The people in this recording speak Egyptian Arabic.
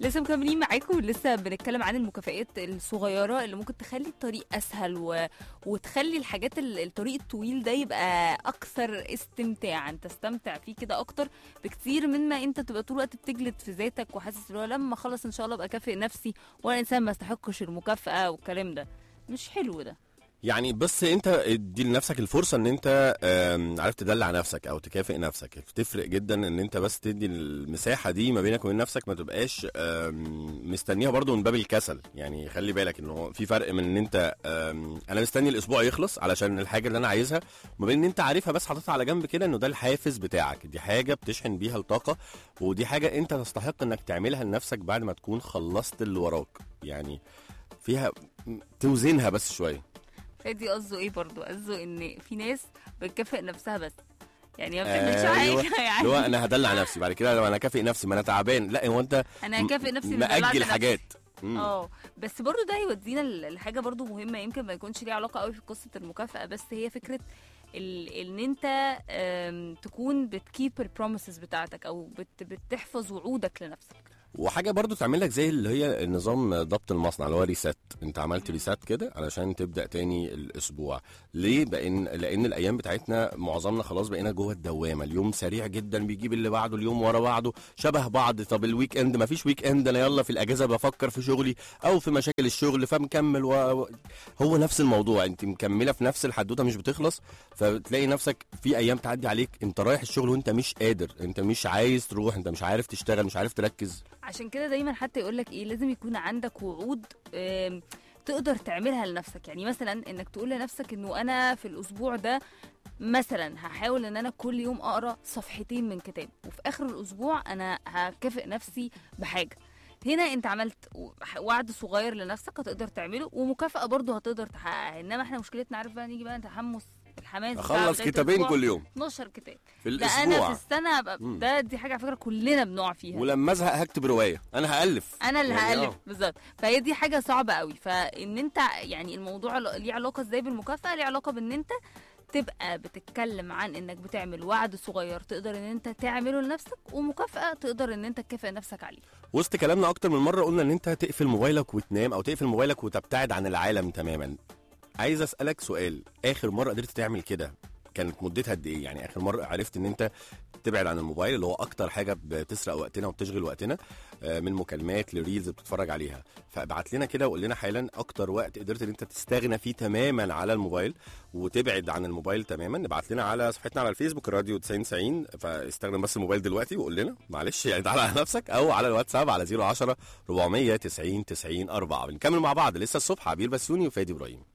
لسه مكملين معاكم لسه بنتكلم عن المكافآت الصغيرة اللي ممكن تخلي الطريق أسهل و... وتخلي الحاجات ال- الطريق الطويل ده يبقى أكثر استمتاعا تستمتع فيه كده أكتر بكتير من ما أنت تبقى طول الوقت بتجلد في ذاتك وحاسس إن هو لما أخلص إن شاء الله أبقى كافئ نفسي وأنا إنسان ما استحقش المكافأة والكلام ده مش حلو ده يعني بس انت ادي لنفسك الفرصه ان انت آم، عارف تدلع نفسك او تكافئ نفسك بتفرق جدا ان انت بس تدي المساحه دي ما بينك وبين نفسك ما تبقاش آم، مستنيها برضو من باب الكسل يعني خلي بالك انه في فرق من ان انت آم، انا مستني الاسبوع يخلص علشان الحاجه اللي انا عايزها وما بين ان انت عارفها بس حاططها على جنب كده انه ده الحافز بتاعك دي حاجه بتشحن بيها الطاقه ودي حاجه انت تستحق انك تعملها لنفسك بعد ما تكون خلصت اللي وراك يعني فيها توزنها بس شويه فادي قصده إيه برضو قصده إن في ناس بتكافئ نفسها بس يعني ما بتعملش أيوة. حاجة يعني اللي هو انا هدلع نفسي بعد كده لو انا كافئ نفسي ما انا تعبان لا هو انت انا هكافئ نفسي إني دلعت مأجل نفسي. حاجات مم. اه بس برضو ده هيودينا ل- لحاجه برضو مهمه يمكن ما يكونش ليها علاقه قوي في قصه المكافاه بس هي فكره ال- ان انت آم، تكون بتكيب البروميسز بتاعتك او بت بتحفظ وعودك لنفسك وحاجه برضو تعمل لك زي اللي هي نظام ضبط المصنع اللي هو ريسات انت عملت ريسات كده علشان تبدا تاني الاسبوع ليه بان لان الايام بتاعتنا معظمنا خلاص بقينا جوه الدوامه اليوم سريع جدا بيجيب اللي بعده اليوم ورا بعضه شبه بعض طب الويك اند ما فيش ويك اند انا يلا في الاجازه بفكر في شغلي او في مشاكل الشغل فمكمل و... و- هو نفس الموضوع انت مكمله في نفس الحدوته مش بتخلص فتلاقي نفسك في ايام تعدي عليك انت رايح الشغل وانت مش قادر انت مش عايز تروح انت مش عارف تشتغل مش عارف تركز عشان كده دايما حتى يقول لك ايه لازم يكون عندك وعود آم، تقدر تعملها لنفسك يعني مثلا انك تقول لنفسك انه انا في الاسبوع ده مثلا هحاول ان انا كل يوم اقرا صفحتين من كتاب وفي اخر الاسبوع انا هكافئ نفسي بحاجه هنا انت عملت وعد صغير لنفسك هتقدر تعمله ومكافأة برضه هتقدر تحققها انما احنا مشكلتنا عارف بقى نيجي بقى تحمس الحماس بتاع اخلص بداية كتابين الأسبوع. كل يوم 12 كتاب في ده انا في الاسبوع السنه أبقى مم. ده دي حاجه على فكره كلنا بنقع فيها ولما ازهق هكتب روايه انا هالف انا اللي يعني هالف آه. بالظبط فهي دي حاجه صعبه قوي فان انت يعني الموضوع ل- ليه علاقه ازاي بالمكافاه ليه علاقه بان انت تبقى بتتكلم عن انك بتعمل وعد صغير تقدر ان انت تعمله لنفسك ومكافاه تقدر ان انت تكافئ نفسك عليه وسط كلامنا اكتر من مره قلنا ان انت تقفل موبايلك وتنام او تقفل موبايلك وتبتعد عن العالم تماما عايز اسالك سؤال اخر مره قدرت تعمل كده كانت مدتها قد ايه يعني اخر مره عرفت ان انت تبعد عن الموبايل اللي هو اكتر حاجه بتسرق وقتنا وبتشغل وقتنا آه، من مكالمات لريلز بتتفرج عليها فابعت لنا كده وقول لنا حالا اكتر وقت قدرت ان انت تستغنى فيه تماما على الموبايل وتبعد عن الموبايل تماما ابعت لنا على صفحتنا على الفيسبوك راديو 9090 فاستخدم بس الموبايل دلوقتي وقول لنا معلش يعني تعالى على نفسك او على الواتساب على 010 490 90 4 بنكمل مع بعض لسه الصبح عبير بسيوني وفادي ابراهيم